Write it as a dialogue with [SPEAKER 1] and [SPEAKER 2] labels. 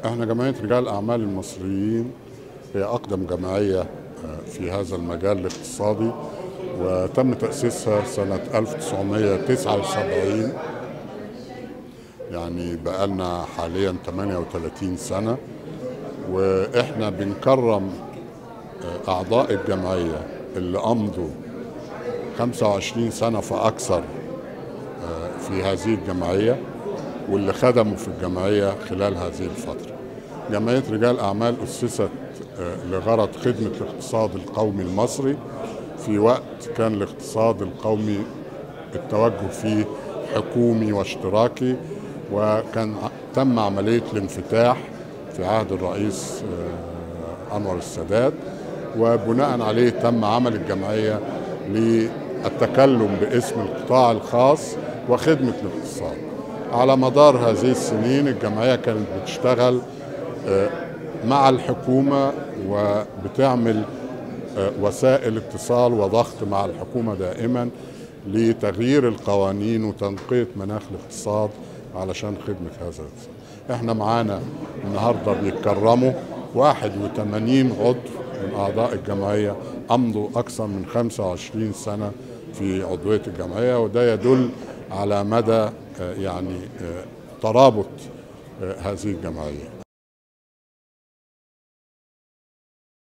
[SPEAKER 1] احنا جمعية رجال الأعمال المصريين هي أقدم جمعية في هذا المجال الاقتصادي وتم تأسيسها سنة 1979 يعني بقالنا حاليا 38 سنة وإحنا بنكرم أعضاء الجمعية اللي أمضوا 25 سنة فأكثر في هذه الجمعية واللي خدموا في الجمعية خلال هذه الفترة جمعية رجال أعمال أسست لغرض خدمة الاقتصاد القومي المصري في وقت كان الاقتصاد القومي التوجه فيه حكومي واشتراكي وكان تم عملية الانفتاح في عهد الرئيس أنور السادات وبناء عليه تم عمل الجمعية للتكلم باسم القطاع الخاص وخدمة الاقتصاد على مدار هذه السنين الجمعية كانت بتشتغل مع الحكومة وبتعمل وسائل اتصال وضغط مع الحكومة دائما لتغيير القوانين وتنقية مناخ الاقتصاد علشان خدمة هذا الاقتصاد احنا معانا النهاردة بيتكرموا 81 عضو من أعضاء الجمعية أمضوا أكثر من 25 سنة في عضوية الجمعية وده يدل على مدى يعني ترابط هذه الجمعية